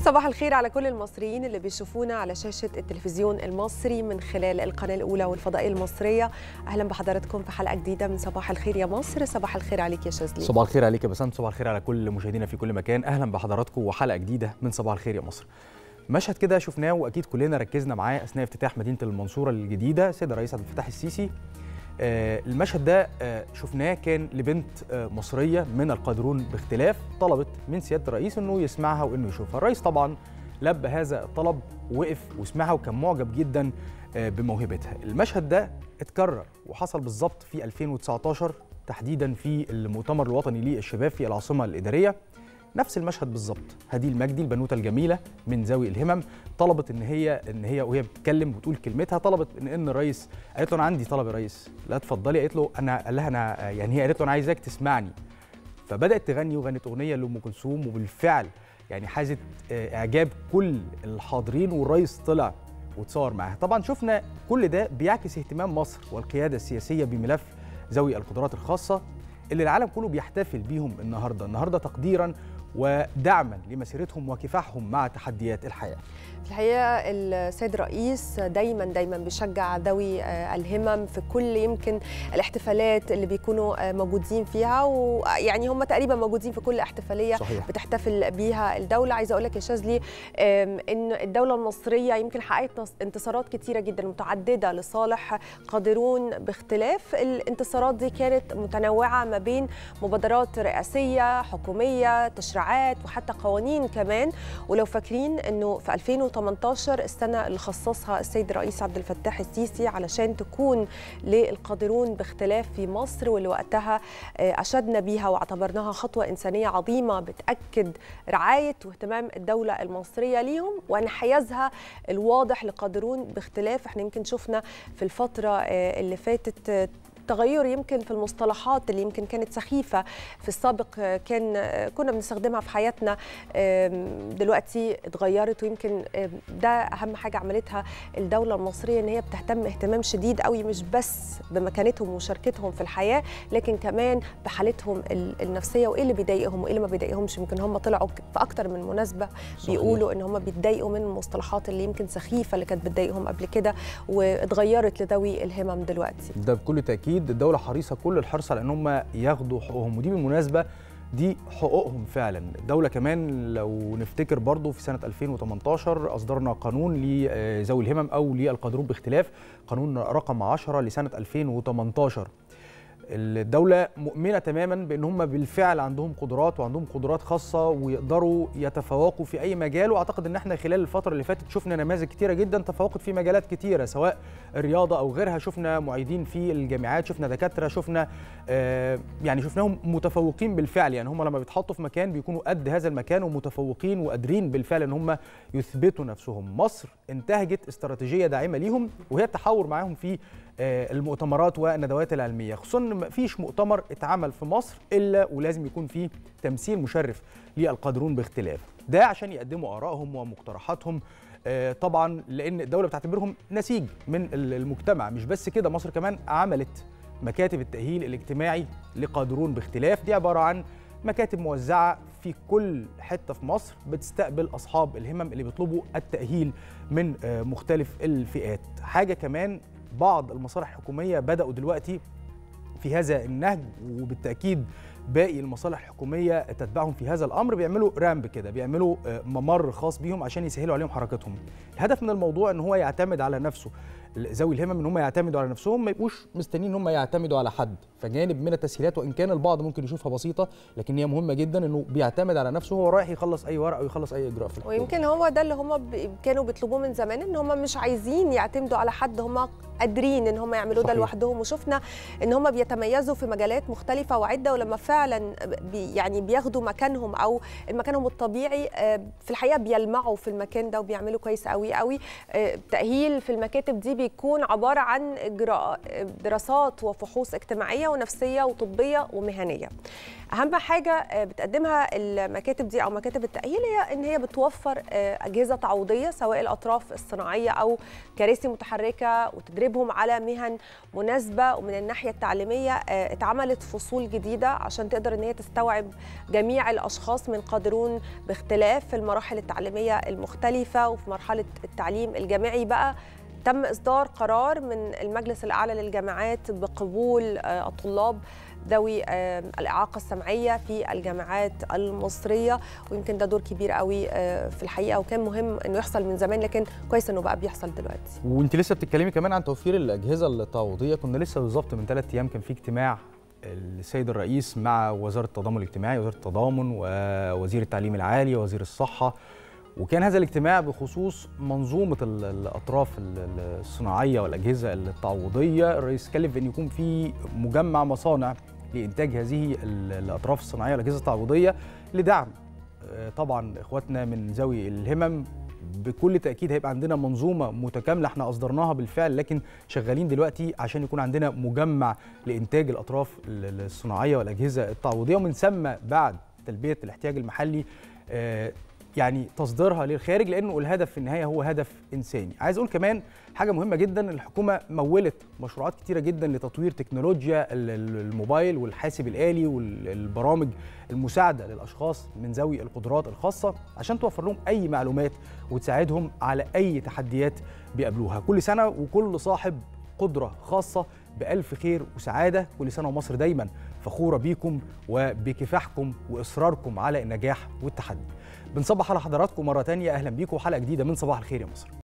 صباح الخير على كل المصريين اللي بيشوفونا على شاشة التلفزيون المصري من خلال القناة الأولى والفضائية المصرية أهلا بحضراتكم في حلقة جديدة من صباح الخير يا مصر صباح الخير عليك يا شاذلي صباح الخير عليك يا بسنت صباح الخير على كل مشاهدينا في كل مكان اهلا بحضراتكم وحلقه جديده من صباح الخير يا مصر مشهد كده شفناه واكيد كلنا ركزنا معاه اثناء افتتاح مدينه المنصوره الجديده سيد الرئيس عبد الفتاح السيسي آه المشهد ده آه شفناه كان لبنت آه مصريه من القادرون باختلاف طلبت من سياده الرئيس انه يسمعها وانه يشوفها الرئيس طبعا لبى هذا الطلب ووقف وسمعها وكان معجب جدا بموهبتها المشهد ده اتكرر وحصل بالظبط في 2019 تحديدا في المؤتمر الوطني للشباب في العاصمه الاداريه نفس المشهد بالظبط هدي المجدي البنوته الجميله من ذوي الهمم طلبت ان هي ان هي وهي بتتكلم وتقول كلمتها طلبت ان ان الرئيس قالت له انا عندي طلب يا ريس لا اتفضلي قالت له انا قال لها انا يعني هي قالت له انا عايزاك تسمعني فبدات تغني وغنت اغنيه لام كلثوم وبالفعل يعني حازت اعجاب كل الحاضرين والرئيس طلع وتصور معاها طبعا شفنا كل ده بيعكس اهتمام مصر والقياده السياسيه بملف ذوي القدرات الخاصه اللي العالم كله بيحتفل بيهم النهارده النهارده تقديرا ودعما لمسيرتهم وكفاحهم مع تحديات الحياه في الحقيقه السيد الرئيس دايما دايما بيشجع ذوي الهمم في كل يمكن الاحتفالات اللي بيكونوا موجودين فيها ويعني هم تقريبا موجودين في كل احتفاليه صحيح. بتحتفل بيها الدوله عايزه اقول لك يا شاذلي ان الدوله المصريه يمكن حققت انتصارات كتيره جدا متعدده لصالح قادرون باختلاف الانتصارات دي كانت متنوعه ما بين مبادرات رئاسيه حكوميه تشريعات وحتى قوانين كمان ولو فاكرين انه في 2018 السنه اللي خصصها السيد الرئيس عبد الفتاح السيسي علشان تكون للقادرون باختلاف في مصر واللي وقتها اشدنا بيها واعتبرناها خطوه انسانيه عظيمه بتاكد رعايه واهتمام الدوله المصريه ليهم وانحيازها الواضح لقادرون باختلاف احنا يمكن شفنا في الفتره اللي فاتت تغير يمكن في المصطلحات اللي يمكن كانت سخيفة في السابق كان كنا بنستخدمها في حياتنا دلوقتي اتغيرت ويمكن ده أهم حاجة عملتها الدولة المصرية إن هي بتهتم اهتمام شديد قوي مش بس بمكانتهم ومشاركتهم في الحياة لكن كمان بحالتهم النفسية وإيه اللي بيضايقهم وإيه اللي ما بيضايقهمش يمكن هم طلعوا في أكتر من مناسبة بيقولوا إن هم بيتضايقوا من المصطلحات اللي يمكن سخيفة اللي كانت بتضايقهم قبل كده واتغيرت لذوي الهمم دلوقتي ده بكل تأكيد اكيد الدوله حريصه كل الحرص على ان هم ياخدوا حقوقهم ودي بالمناسبه دي حقوقهم فعلا الدولة كمان لو نفتكر برضو في سنة 2018 أصدرنا قانون لذوي الهمم أو للقادرون باختلاف قانون رقم 10 لسنة 2018 الدولة مؤمنة تماما بأن هم بالفعل عندهم قدرات وعندهم قدرات خاصة ويقدروا يتفوقوا في أي مجال وأعتقد أن احنا خلال الفترة اللي فاتت شفنا نماذج كتيرة جدا تفوقت في مجالات كتيرة سواء الرياضة أو غيرها شفنا معيدين في الجامعات شفنا دكاترة شفنا آه يعني شفناهم متفوقين بالفعل يعني هم لما بيتحطوا في مكان بيكونوا قد هذا المكان ومتفوقين وقادرين بالفعل أن هم يثبتوا نفسهم مصر انتهجت استراتيجية داعمة ليهم وهي التحاور معاهم في المؤتمرات والندوات العلميه خصوصا ان مفيش مؤتمر اتعمل في مصر الا ولازم يكون فيه تمثيل مشرف للقادرون باختلاف ده عشان يقدموا ارائهم ومقترحاتهم طبعا لان الدوله بتعتبرهم نسيج من المجتمع مش بس كده مصر كمان عملت مكاتب التاهيل الاجتماعي لقادرون باختلاف دي عباره عن مكاتب موزعه في كل حته في مصر بتستقبل اصحاب الهمم اللي بيطلبوا التاهيل من مختلف الفئات حاجه كمان بعض المصالح الحكوميه بداوا دلوقتي في هذا النهج وبالتاكيد باقي المصالح الحكوميه تتبعهم في هذا الامر بيعملوا رامب كده بيعملوا ممر خاص بيهم عشان يسهلوا عليهم حركتهم الهدف من الموضوع ان هو يعتمد على نفسه ذوي الهمم ان هم يعتمدوا على نفسهم ما يبقوش مستنيين ان هم يعتمدوا على حد فجانب من التسهيلات وان كان البعض ممكن يشوفها بسيطه لكن هي مهمه جدا انه بيعتمد على نفسه وهو رايح يخلص اي ورقه او يخلص اي اجراء في الحكومه ويمكن هو ده اللي هم كانوا بيطلبوه من زمان ان هم مش عايزين يعتمدوا على حد هم قادرين ان هم يعملوا ده لوحدهم وشفنا ان هم بيتميزوا في مجالات مختلفه وعده ولما فعلا بي يعني بياخدوا مكانهم او مكانهم الطبيعي في الحقيقه بيلمعوا في المكان ده وبيعملوا كويس قوي قوي التاهيل في المكاتب دي يكون عباره عن اجراء دراسات وفحوص اجتماعيه ونفسيه وطبيه ومهنيه اهم حاجه بتقدمها المكاتب دي او مكاتب التاهيل هي ان هي بتوفر اجهزه تعويضيه سواء الاطراف الصناعيه او كراسي متحركه وتدريبهم على مهن مناسبه ومن الناحيه التعليميه اتعملت فصول جديده عشان تقدر ان هي تستوعب جميع الاشخاص من قادرون باختلاف في المراحل التعليميه المختلفه وفي مرحله التعليم الجامعي بقى تم اصدار قرار من المجلس الاعلى للجامعات بقبول الطلاب ذوي الاعاقه السمعيه في الجامعات المصريه ويمكن ده دور كبير قوي في الحقيقه وكان مهم انه يحصل من زمان لكن كويس انه بقى بيحصل دلوقتي وانت لسه بتتكلمي كمان عن توفير الاجهزه التعويضيه كنا لسه بالظبط من ثلاث ايام كان في اجتماع السيد الرئيس مع وزاره التضامن الاجتماعي وزاره التضامن ووزير التعليم العالي ووزير الصحه وكان هذا الاجتماع بخصوص منظومة الأطراف الصناعية والأجهزة التعويضية الرئيس اتكلم في أن يكون في مجمع مصانع لإنتاج هذه الأطراف الصناعية والأجهزة التعويضية لدعم طبعا إخواتنا من ذوي الهمم بكل تاكيد هيبقى عندنا منظومه متكامله احنا اصدرناها بالفعل لكن شغالين دلوقتي عشان يكون عندنا مجمع لانتاج الاطراف الصناعيه والاجهزه التعويضيه ومن ثم بعد تلبيه الاحتياج المحلي يعني تصديرها للخارج لانه الهدف في النهايه هو هدف انساني عايز اقول كمان حاجه مهمه جدا الحكومه مولت مشروعات كتيره جدا لتطوير تكنولوجيا الموبايل والحاسب الالي والبرامج المساعده للاشخاص من ذوي القدرات الخاصه عشان توفر لهم اي معلومات وتساعدهم على اي تحديات بيقابلوها كل سنه وكل صاحب قدره خاصه بألف خير وسعادة كل سنة ومصر دايما فخورة بيكم وبكفاحكم وإصراركم على النجاح والتحدي بنصبح على حضراتكم مرة تانية أهلا بيكم وحلقة جديدة من صباح الخير يا مصر